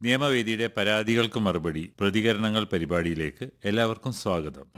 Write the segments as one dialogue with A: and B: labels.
A: നിയമവേദിയുടെ പരാതികൾക്ക് മറുപടി പ്രതികരണങ്ങൾ പരിപാടിയിലേക്ക് എല്ലാവർക്കും സ്വാഗതം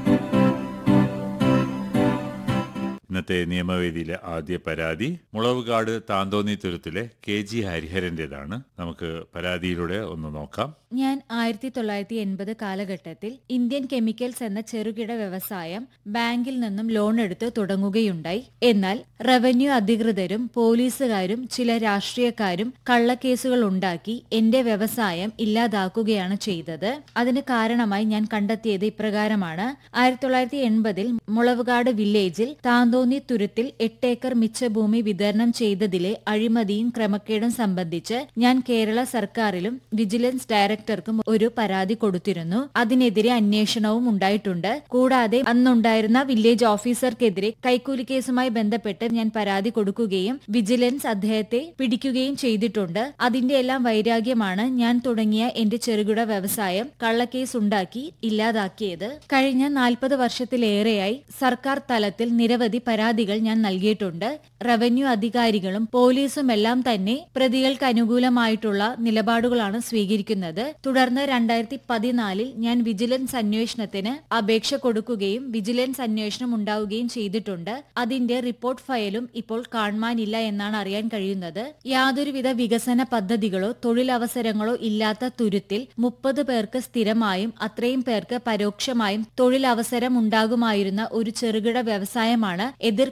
A: ഇന്നത്തെ നിയമവേദിയിലെ ആദ്യ പരാതി മുളവുകാട് താന്തോന്നി തുരുത്തിലെ കെ ജി ഹരിഹരന്റേതാണ് നമുക്ക് പരാതിയിലൂടെ ഒന്ന് നോക്കാം
B: ഞാൻ ആയിരത്തി തൊള്ളായിരത്തി എൺപത് കാലഘട്ടത്തിൽ ഇന്ത്യൻ കെമിക്കൽസ് എന്ന ചെറുകിട വ്യവസായം ബാങ്കിൽ നിന്നും ലോൺ എടുത്ത് തുടങ്ങുകയുണ്ടായി എന്നാൽ റവന്യൂ അധികൃതരും പോലീസുകാരും ചില രാഷ്ട്രീയക്കാരും കള്ളക്കേസുകൾ ഉണ്ടാക്കി എന്റെ വ്യവസായം ഇല്ലാതാക്കുകയാണ് ചെയ്തത് അതിന് കാരണമായി ഞാൻ കണ്ടെത്തിയത് ഇപ്രകാരമാണ് ആയിരത്തി തൊള്ളായിരത്തി എൺപതിൽ മുളവുകാട് വില്ലേജിൽ താന്തോന്നി തുരുത്തിൽ എട്ടേക്കർ മിച്ചഭൂമി വിതരണം ചെയ്തതിലെ അഴിമതിയും ക്രമക്കേടും സംബന്ധിച്ച് ഞാൻ കേരള സർക്കാരിലും വിജിലൻസ് ഡയറക്ടർക്കും ഒരു പരാതി കൊടുത്തിരുന്നു അതിനെതിരെ അന്വേഷണവും ഉണ്ടായിട്ടുണ്ട് കൂടാതെ അന്നുണ്ടായിരുന്ന വില്ലേജ് ഓഫീസർക്കെതിരെ കൈക്കൂലി കേസുമായി ബന്ധപ്പെട്ട് ഞാൻ പരാതി കൊടുക്കുകയും വിജിലൻസ് അദ്ദേഹത്തെ പിടിക്കുകയും ചെയ്തിട്ടുണ്ട് അതിന്റെ എല്ലാം വൈരാഗ്യമാണ് ഞാൻ തുടങ്ങിയ എന്റെ ചെറുകിട വ്യവസായം കള്ളക്കേസ് ഉണ്ടാക്കി ഇല്ലാതാക്കിയത് കഴിഞ്ഞ നാൽപ്പത് വർഷത്തിലേറെയായി സർക്കാർ തലത്തിൽ നിരവധി പരാതികൾ ഞാൻ നൽകിയിട്ടുണ്ട് റവന്യൂ അധികാരികളും പോലീസും എല്ലാം തന്നെ പ്രതികൾക്ക് അനുകൂലമായിട്ടുള്ള നിലപാടുകളാണ് സ്വീകരിക്കുന്നത് തുടർന്ന് രണ്ടായിരത്തി പതിനാലിൽ ഞാൻ വിജിലൻസ് അന്വേഷണത്തിന് അപേക്ഷ കൊടുക്കുകയും വിജിലൻസ് അന്വേഷണം ഉണ്ടാവുകയും ചെയ്തിട്ടുണ്ട് അതിന്റെ റിപ്പോർട്ട് ഫയലും ഇപ്പോൾ കാണുവാനില്ല എന്നാണ് അറിയാൻ കഴിയുന്നത് യാതൊരുവിധ വികസന പദ്ധതികളോ തൊഴിലവസരങ്ങളോ ഇല്ലാത്ത തുരുത്തിൽ മുപ്പത് പേർക്ക് സ്ഥിരമായും അത്രയും പേർക്ക് പരോക്ഷമായും തൊഴിലവസരം ഉണ്ടാകുമായിരുന്ന ഒരു ചെറുകിട വ്യവസായമാണ് എതിർ